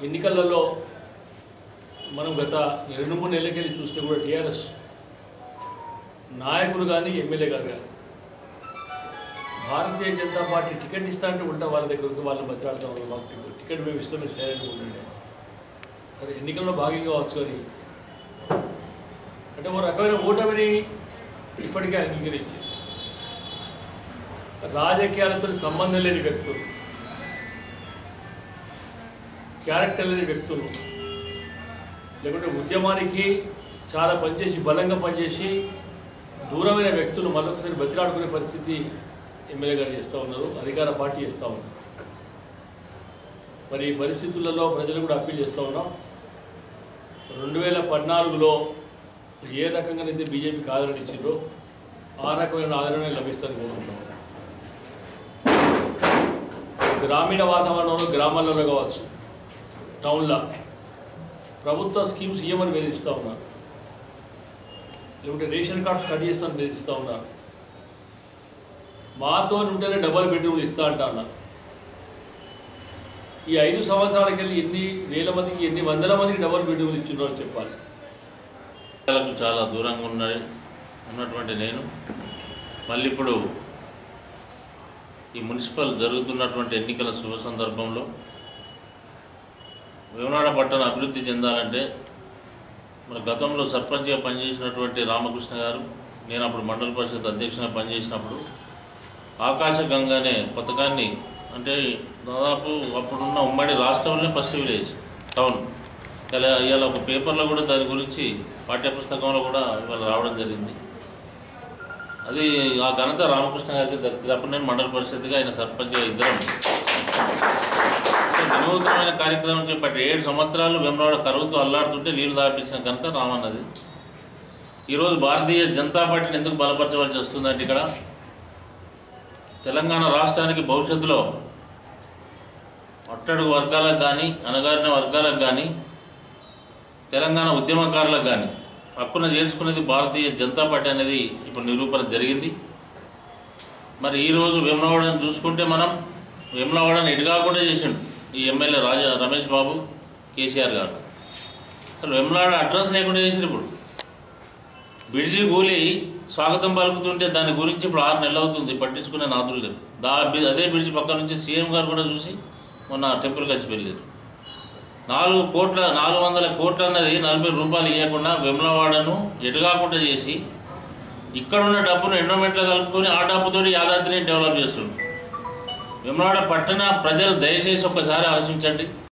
ఎన్నికలలో మనం గత రెండు మూడు నెలలకెళ్ళి చూస్తే కూడా టీఆర్ఎస్ నాయకులు కానీ ఎమ్మెల్యే గారు కానీ భారతీయ జనతా పార్టీ టికెట్ ఇస్తా అంటే ఉంటా వాళ్ళ దగ్గరకు వాళ్ళు బతిలాడుతూ ఉన్నారు మాకు టికెట్- టికెట్ మేము ఇస్తాం మేము సైలెంట్గా ఉండండి సరే ఎన్నికల్లో భాగంగా కావచ్చు కానీ అంటే ఒక రకమైన ఓటమిని ఇప్పటికే అంగీకరించి రాజకీయాలతో సంబంధం లేని వ్యక్తులు క్యారెక్టర్ లేని వ్యక్తులు లేకుంటే ఉద్యమానికి చాలా పనిచేసి బలంగా పనిచేసి దూరమైన వ్యక్తులు మళ్ళొకసారి బతిలాడుకునే పరిస్థితి ఎమ్మెల్యే గారు చేస్తూ ఉన్నారు అధికార పార్టీ చేస్తూ ఉన్నారు మరి ఈ పరిస్థితులలో ప్రజలు కూడా అప్పీల్ చేస్తూ ఉన్నాం రెండు వేల పద్నాలుగులో ఏ రకంగానైతే బీజేపీకి ఆదరణ ఇచ్చిందో ఆ రకమైన ఆదరణ లభిస్తుందని కోరుకుంటున్నాం గ్రామీణ వాతావరణంలో గ్రామాలలో కావచ్చు టౌన్లో ప్రభుత్వ స్కీమ్స్ ఇవ్వమని బెదిరిస్తూ ఉన్నారు లేకుంటే రేషన్ కార్డ్స్ కట్ చేస్తామని బెదిరిస్తూ ఉన్నారు మాతో ఉంటేనే డబల్ బెడ్రూమ్ ఇస్తా అంటా ఉన్నారు ఈ ఐదు సంవత్సరాలకి వెళ్ళి ఎన్ని వేల మందికి ఎన్ని వందల మందికి డబల్ బెడ్రూమ్లు ఇచ్చిండ్రో అని చెప్పాలి ఎన్నికలకు చాలా దూరంగా ఉన్నది ఉన్నటువంటి నేను మళ్ళీ ఇప్పుడు ఈ మున్సిపల్ జరుగుతున్నటువంటి ఎన్నికల శుభ సందర్భంలో వేమనాడ పట్టణం అభివృద్ధి చెందాలంటే మన గతంలో సర్పంచ్గా పనిచేసినటువంటి రామకృష్ణ గారు నేను అప్పుడు మండల పరిషత్ అధ్యక్షునిగా పనిచేసినప్పుడు ఆకాశ గంగ అనే పథకాన్ని అంటే దాదాపు అప్పుడున్న ఉమ్మడి రాష్ట్రంలో ఫస్ట్ విలేజ్ టౌన్ ఇలా ఇవాళ ఒక పేపర్లో కూడా దాని గురించి పాఠ్యపుస్తకంలో కూడా ఇవాళ రావడం జరిగింది అది ఆ ఘనత రామకృష్ణ గారికి దక్కింది అప్పుడు నేను మండల పరిషత్గా ఆయన సర్పంచ్గా ఇద్దరం ఒక వినూత్నమైన కార్యక్రమం చేపట్టి ఏడు సంవత్సరాలు వెమ్మవాడ కరువుతో అల్లాడుతుంటే నీళ్లు దాపించిన ఘనత రామన్నది ఈరోజు భారతీయ జనతా పార్టీని ఎందుకు బలపరచవలసి వస్తుందంటే ఇక్కడ తెలంగాణ రాష్ట్రానికి భవిష్యత్తులో అట్టడుగు వర్గాలకు కానీ అణగారిన వర్గాలకు కానీ తెలంగాణ ఉద్యమకారులకు కానీ హక్కున చేర్చుకునేది భారతీయ జనతా పార్టీ అనేది ఇప్పుడు నిరూపణ జరిగింది మరి ఈరోజు వేములవాడని చూసుకుంటే మనం వేములవాడని ఇటు కాకుండా చేసిండు ఈ ఎమ్మెల్యే రాజా రమేష్ బాబు కేసీఆర్ గారు అసలు వేములవాడ అడ్రస్ లేకుండా చేసిండు ఇప్పుడు బ్రిడ్జి కూలి స్వాగతం పలుకుతుంటే దాని గురించి ఇప్పుడు ఆరు నెలలు అవుతుంది పట్టించుకునే నాదులు లేరు దా అదే బ్రిడ్జి పక్క నుంచి సీఎం గారు కూడా చూసి మొన్న టెంపుల్కి వచ్చి వెళ్ళారు నాలుగు కోట్ల నాలుగు వందల కోట్ల అన్నది నలభై రూపాయలు ఇవ్వకుండా వెమ్లవాడను ఎటుగాకుండా చేసి ఇక్కడ ఉన్న డబ్బును ఎండోమెంట్లో కలుపుకొని ఆ డబ్బుతోటి యాదాద్రిని డెవలప్ చేస్తుంది వెమ్లవాడ పట్టణ ప్రజలు దయచేసి ఒక్కసారి ఆలోచించండి